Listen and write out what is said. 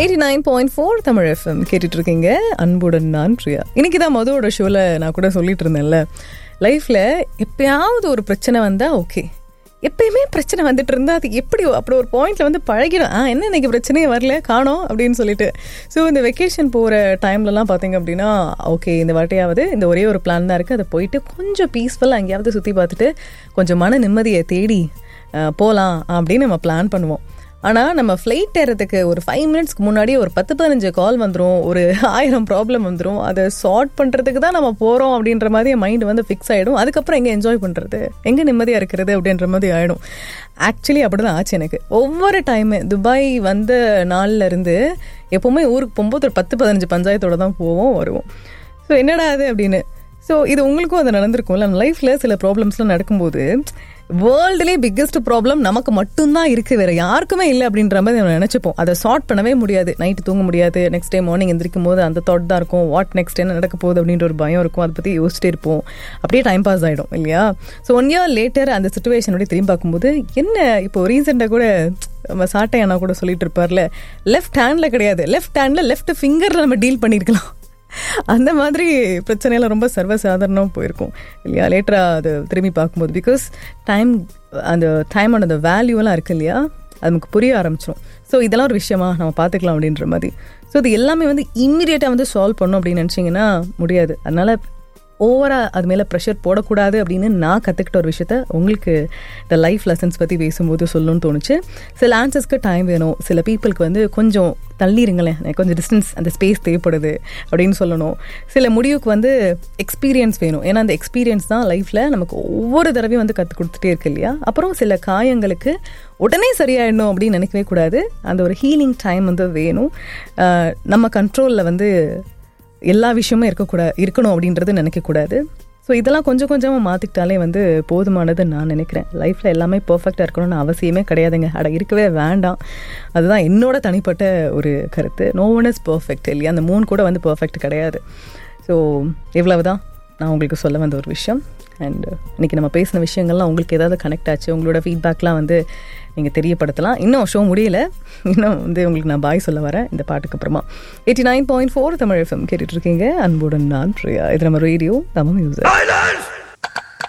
eighty nine point four Tamil FM கேட்டுட்டு இருக்கீங்க அன்புடன் நான் பிரியா இன்னைக்கு தான் மதுவோட ஷோவில் நான் கூட சொல்லிட்டு இருந்தேன்ல லைஃப்பில் எப்பயாவது ஒரு பிரச்சனை வந்தால் ஓகே எப்பயுமே பிரச்சனை வந்துட்டு இருந்தால் அது எப்படி அப்படி ஒரு பாயிண்ட்ல வந்து பழகிடும் ஆ என்ன இன்னைக்கு பிரச்சனையே வரல காணோம் அப்படின்னு சொல்லிட்டு ஸோ இந்த வெக்கேஷன் போகிற டைம்லலாம் பார்த்தீங்க அப்படின்னா ஓகே இந்த வாட்டியாவது இந்த ஒரே ஒரு பிளான் தான் இருக்குது அதை போயிட்டு கொஞ்சம் பீஸ்ஃபுல்லாக எங்கேயாவது சுற்றி பார்த்துட்டு கொஞ்சம் மன நிம்மதியை தேடி போகலாம் அப்படின்னு நம்ம பிளான் பண்ணுவோம் ஆனால் நம்ம ஃப்ளைட் ஏறதுக்கு ஒரு ஃபைவ் மினிட்ஸ்க்கு முன்னாடி ஒரு பத்து பதினஞ்சு கால் வந்துடும் ஒரு ஆயிரம் ப்ராப்ளம் வந்துடும் அதை சார்ட் பண்ணுறதுக்கு தான் நம்ம போகிறோம் அப்படின்ற மாதிரி என் மைண்டு வந்து ஃபிக்ஸ் ஆகிடும் அதுக்கப்புறம் எங்கே என்ஜாய் பண்ணுறது எங்கே நிம்மதியாக இருக்கிறது அப்படின்ற மாதிரி ஆகிடும் ஆக்சுவலி அப்படி தான் ஆச்சு எனக்கு ஒவ்வொரு டைமு துபாய் வந்த நாள்ல இருந்து எப்போவுமே ஊருக்கு போகும்போது ஒரு பத்து பதினஞ்சு பஞ்சாயத்தோட தான் போவோம் வருவோம் ஸோ என்னடா அது அப்படின்னு ஸோ இது உங்களுக்கும் அது நடந்திருக்கும்ல நம்ம லைஃப்பில் சில ப்ராப்ளம்ஸ்லாம் நடக்கும்போது வேர்ல்டுலேயே பிக்கஸ்ட் ப்ராப்ளம் நமக்கு மட்டும்தான் இருக்குது வேறு யாருக்குமே இல்லை அப்படின்ற மாதிரி நம்ம நினச்சிப்போம் அதை சார்ட் பண்ணவே முடியாது நைட்டு தூங்க முடியாது நெக்ஸ்ட் டே மார்னிங் எந்திரிக்கும் போது அந்த தாட் தான் இருக்கும் வாட் நெக்ஸ்ட் என்ன நடக்க போகுது அப்படின்ற ஒரு பயம் இருக்கும் அதை பற்றி யோசிச்சிட்டே இருப்போம் அப்படியே டைம் பாஸ் ஆகிடும் இல்லையா ஸோ ஒன் இயர் லேட்டர் அந்த சுச்சுவேஷனோட திரும்பி பார்க்கும்போது என்ன இப்போ ரீசெண்டாக கூட நம்ம சாட்டை அண்ணா கூட சொல்லிட்டு இருப்பார்ல லெஃப்ட் ஹேண்டில் கிடையாது லெஃப்ட் ஹேண்டில் லெஃப்ட் ஃபிங்கரில் நம்ம டீல் பண்ணியிருக்கலாம் அந்த மாதிரி பிரச்சனையெல்லாம் ரொம்ப சர்வசாதாரணமாக போயிருக்கும் இல்லையா லேட்டராக அது திரும்பி பார்க்கும்போது பிகாஸ் டைம் அந்த டைமோட அந்த வேல்யூவெல்லாம் இருக்கு இல்லையா அது நமக்கு புரிய ஆரம்பிச்சிடும் ஸோ இதெல்லாம் ஒரு விஷயமா நம்ம பார்த்துக்கலாம் அப்படின்ற மாதிரி ஸோ இது எல்லாமே வந்து இம்மிடியேட்டாக வந்து சால்வ் பண்ணும் அப்படின்னு நினச்சிங்கன்னா முடியாது அதனால் ஓவராக அது மேலே ப்ரெஷர் போடக்கூடாது அப்படின்னு நான் கற்றுக்கிட்ட ஒரு விஷயத்த உங்களுக்கு இந்த லைஃப் லெசன்ஸ் பற்றி பேசும்போது சொல்லணும்னு தோணுச்சு சில ஆன்சர்ஸ்க்கு டைம் வேணும் சில பீப்புளுக்கு வந்து கொஞ்சம் தள்ளிடுங்களேன் எனக்கு கொஞ்சம் டிஸ்டன்ஸ் அந்த ஸ்பேஸ் தேவைப்படுது அப்படின்னு சொல்லணும் சில முடிவுக்கு வந்து எக்ஸ்பீரியன்ஸ் வேணும் ஏன்னா அந்த எக்ஸ்பீரியன்ஸ் தான் லைஃப்பில் நமக்கு ஒவ்வொரு தடவையும் வந்து கற்றுக் கொடுத்துட்டே இருக்கு இல்லையா அப்புறம் சில காயங்களுக்கு உடனே சரியாயிடணும் அப்படின்னு நினைக்கவே கூடாது அந்த ஒரு ஹீலிங் டைம் வந்து வேணும் நம்ம கண்ட்ரோலில் வந்து எல்லா விஷயமும் இருக்கக்கூடாது இருக்கணும் அப்படின்றது நினைக்கக்கூடாது ஸோ இதெல்லாம் கொஞ்சம் கொஞ்சமாக மாற்றிக்கிட்டாலே வந்து போதுமானது நான் நினைக்கிறேன் லைஃப்பில் எல்லாமே பர்ஃபெக்டாக இருக்கணும்னு அவசியமே கிடையாதுங்க அட இருக்கவே வேண்டாம் அதுதான் என்னோட தனிப்பட்ட ஒரு கருத்து நோ ஒன் இஸ் பர்ஃபெக்ட் இல்லையா அந்த மூணு கூட வந்து பர்ஃபெக்ட் கிடையாது ஸோ இவ்வளவு தான் நான் உங்களுக்கு சொல்ல வந்த ஒரு விஷயம் அண்ட் இன்றைக்கி நம்ம பேசின விஷயங்கள்லாம் உங்களுக்கு ஏதாவது கனெக்ட் ஆச்சு உங்களோட ஃபீட்பேக்லாம் வந்து நீங்கள் தெரியப்படுத்தலாம் இன்னும் ஷோ முடியல இன்னும் வந்து உங்களுக்கு நான் பாய் சொல்ல வரேன் இந்த பாட்டுக்கு அப்புறமா eighty nine point four Tamil FM கேட்டுட்ருக்கீங்க அன்புடன் நான் பிரியா இது நம்ம ரேடியோ தமிழ் மியூசிக்